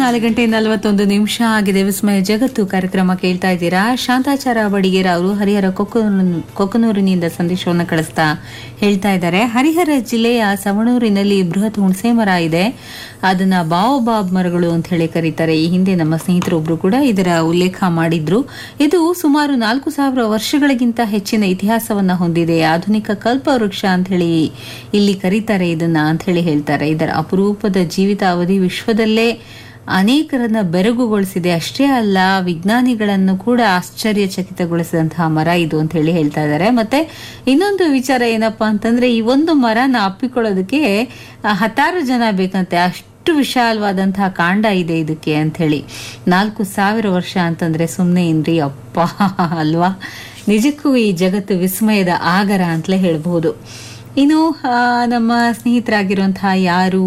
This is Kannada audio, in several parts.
ನಾಲ್ಕು ಗಂಟೆ ನಲವತ್ತೊಂದು ನಿಮಿಷ ಆಗಿದೆ ವಿಸ್ಮಯ ಜಗತ್ತು ಕಾರ್ಯಕ್ರಮ ಕೇಳ್ತಾ ಇದ್ದೀರಾ ಶಾಂತಾಚಾರ ಬಡಿಗೇರ ಅವರು ಹರಿಹರ ಕೊಕ್ಕನೂರು ಕೊಕ್ಕನೂರಿನಿಂದ ಸಂದೇಶವನ್ನು ಕಳಿಸ್ತಾ ಹೇಳ್ತಾ ಇದ್ದಾರೆ ಹರಿಹರ ಜಿಲ್ಲೆಯ ಸವಣೂರಿನಲ್ಲಿ ಬೃಹತ್ ಹುಣಸೆ ಮರ ಇದೆ ಅದನ್ನ ಬಾओबाब ಮರಗಳು ಅಂತ ಹೇಳಿ ಕರೀತಾರೆ ಈ ಹಿಂದೆ ನಮ್ಮ ಸ್ನೇಹಿತರೊಬ್ರು ಕೂಡ ಇದರ ಉಲ್ಲೇಖ ಮಾಡಿದ್ರು ಇದು ಸುಮಾರು ನಾಲ್ಕು ಸಾವಿರ ವರ್ಷಗಳಿಗಿಂತ ಹೆಚ್ಚಿನ ಇತಿಹಾಸವನ್ನ ಹೊಂದಿದೆ ಆಧುನಿಕ ಕಲ್ಪವೃಕ್ಷ ಅಂತ ಹೇಳಿ ಇಲ್ಲಿ ಕರೀತಾರೆ ಇದನ್ನ ಅಂತ ಹೇಳಿ ಹೇಳ್ತಾರೆ ಇದರ ಅಪರೂಪದ ಜೀವಿತಾವಧಿ ವಿಶ್ವದಲ್ಲೇ ಅನೇಕರನ್ನ ಬೆರಗುಗೊಳಿಸಿದೆ ಅಷ್ಟೇ ಅಲ್ಲ ವಿಜ್ಞಾನಿಗಳನ್ನು ಕೂಡ ಆಶ್ಚರ್ಯಚಕಿತಗೊಳಿಸಿದಂತಹ ಮರ ಇದು ಅಂತ ಹೇಳಿ ಹೇಳ್ತಾ ಇದ್ದಾರೆ ಮತ್ತೆ ಇನ್ನೊಂದು ವಿಚಾರ ಏನಪ್ಪಾ ಅಂತಂದ್ರೆ ಈ ಒಂದು ಮರನ ಅಪ್ಪಿಕೊಳ್ಳೋದಕ್ಕೆ ಆ, ಹತ್ತಾರು ಜನ ಬೇಕಂತೆ ಅಷ್ಟು ವಿಶಾಲವಾದಂತಹ ಕಾಂಡ ಇದೆ ಇದಕ್ಕೆ ಅಂತ ಹೇಳಿ ನಾಲ್ಕು ಸಾವಿರ ವರ್ಷ ಅಂತಂದ್ರೆ ಸುಮ್ಮನೆ ಏನ್ರಿ ಅಪ್ಪ ಅಲ್ವಾ ನಿಜಕ್ಕೂ ಈ ಜಗತ್ತು ವಿಸ್ಮಯದ ಆಗರ ಅಂತಲೇ ಹೇಳ್ಬಹುದು ಇನ್ನು ಆ, ನಮ್ಮ ಸ್ನೇಹಿತರಾಗಿರುವಂತಹ ಯಾರು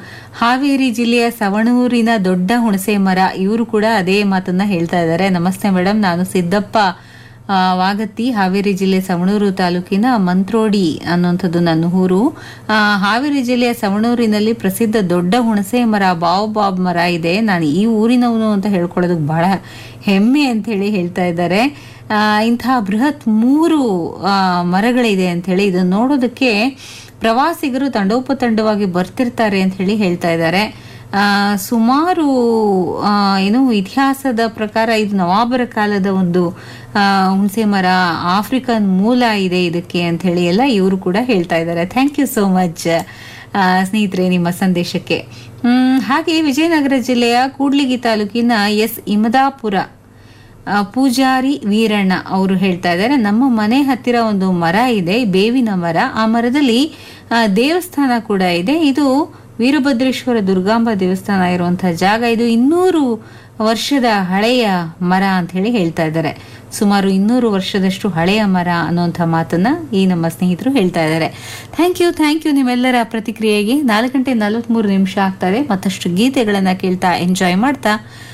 ಹಾವೇರಿ ಜಿಲ್ಲೆಯ ಸವಣೂರಿನ ದೊಡ್ಡ ಹುಣಸೆ ಮರ ಇವರು ಕೂಡ ಅದೇ ಮಾತನ್ನ ಹೇಳ್ತಾ ಇದ್ದಾರೆ ನಮಸ್ತೆ ಮೇಡಮ್ ನಾನು ಸಿದ್ದಪ್ಪ ಆ, ವಾಗತ್ತಿ ಹಾವೇರಿ ಜಿಲ್ಲೆ ಸವಣೂರು ತಾಲೂಕಿನ ಮಂತ್ರೋಡಿ ಅನ್ನುವಂಥದ್ದು ನನ್ನ ಊರು ಆ, ಹಾವೇರಿ ಜಿಲ್ಲೆಯ ಸವಣೂರಿನಲ್ಲಿ ಪ್ರಸಿದ್ಧ ದೊಡ್ಡ ಹುಣಸೆ ಮರ ಬಾವ್ ಮರ ಇದೆ ನಾನು ಈ ಊರಿನವನು ಅಂತ ಹೇಳ್ಕೊಳ್ಳೋದಕ್ಕೆ ಬಹಳ ಹೆಮ್ಮೆ ಅಂತ ಹೇಳಿ ಹೇಳ್ತಾ ಇದ್ದಾರೆ ಆ, ಇಂತಹ ಬೃಹತ್ ಮೂರು ಆ, ಮರಗಳಿದೆ ಅಂತ ಹೇಳಿ ಇದನ್ನ ನೋಡೋದಕ್ಕೆ ಪ್ರವಾಸಿಗರು ತಂಡೋಪತಂಡವಾಗಿ ಬರ್ತಿರ್ತಾರೆ ಅಂತ ಹೇಳಿ ಹೇಳ್ತಾ ಇದ್ದಾರೆ ಆ, ಸುಮಾರು ಆ, ಏನು ಇತಿಹಾಸದ ಪ್ರಕಾರ ಇದು ನವಾಬರ ಕಾಲದ ಒಂದು ಆ, ಹುಣಸೆ ಮರ ಆಫ್ರಿಕನ್ ಮೂಲ ಇದೆ ಇದಕ್ಕೆ ಅಂತ ಹೇಳಿ ಎಲ್ಲ ಇವರು ಕೂಡ ಹೇಳ್ತಾ ಇದ್ದಾರೆ ಥ್ಯಾಂಕ್ ಯು ಸೋ ಮಚ್ ಸ್ನೇಹಿತರೆ ನಿಮ್ಮ ಸಂದೇಶಕ್ಕೆ ಹ್ಮ್, ಹಾಗೆ ವಿಜಯನಗರ ಜಿಲ್ಲೆಯ ಕೂಡ್ಲಿಗಿ ತಾಲೂಕಿನ ಎಸ್ ಇಮದಾಪುರ ಆ, ಪೂಜಾರಿ ವೀರಣ್ಣ ಅವರು ಹೇಳ್ತಾ ಇದ್ದಾರೆ ನಮ್ಮ ಮನೆ ಹತ್ತಿರ ಒಂದು ಮರ ಇದೆ ಬೇವಿನ ಮರ ಆ ಮರದಲ್ಲಿ ಆ, ದೇವಸ್ಥಾನ ಕೂಡ ಇದೆ ಇದು ವೀರಭದ್ರೇಶ್ವರ ದುರ್ಗಾಂಬ ದೇವಸ್ಥಾನ ಇರುವಂತಹ ಜಾಗ ಇದು ಇನ್ನೂರು ವರ್ಷದ ಹಳೆಯ ಮರ ಅಂತ ಹೇಳಿ ಹೇಳ್ತಾ ಇದ್ದಾರೆ ಸುಮಾರು ಇನ್ನೂರು ವರ್ಷದಷ್ಟು ಹಳೆಯ ಮರ ಅನ್ನುವಂಥ ಮಾತನ್ನ ಈ ನಮ್ಮ ಸ್ನೇಹಿತರು ಹೇಳ್ತಾ ಇದ್ದಾರೆ ಥ್ಯಾಂಕ್ ಯು ಥ್ಯಾಂಕ್ ಯು ನಿಮ್ಮೆಲ್ಲರ ಪ್ರತಿಕ್ರಿಯೆಗೆ ನಾಲ್ಕು ಗಂಟೆ ನಲವತ್ಮೂರು ನಿಮಿಷ ಆಗ್ತಾರೆ ಮತ್ತಷ್ಟು ಗೀತೆಗಳನ್ನ ಕೇಳ್ತಾ ಎಂಜಾಯ್ ಮಾಡ್ತಾ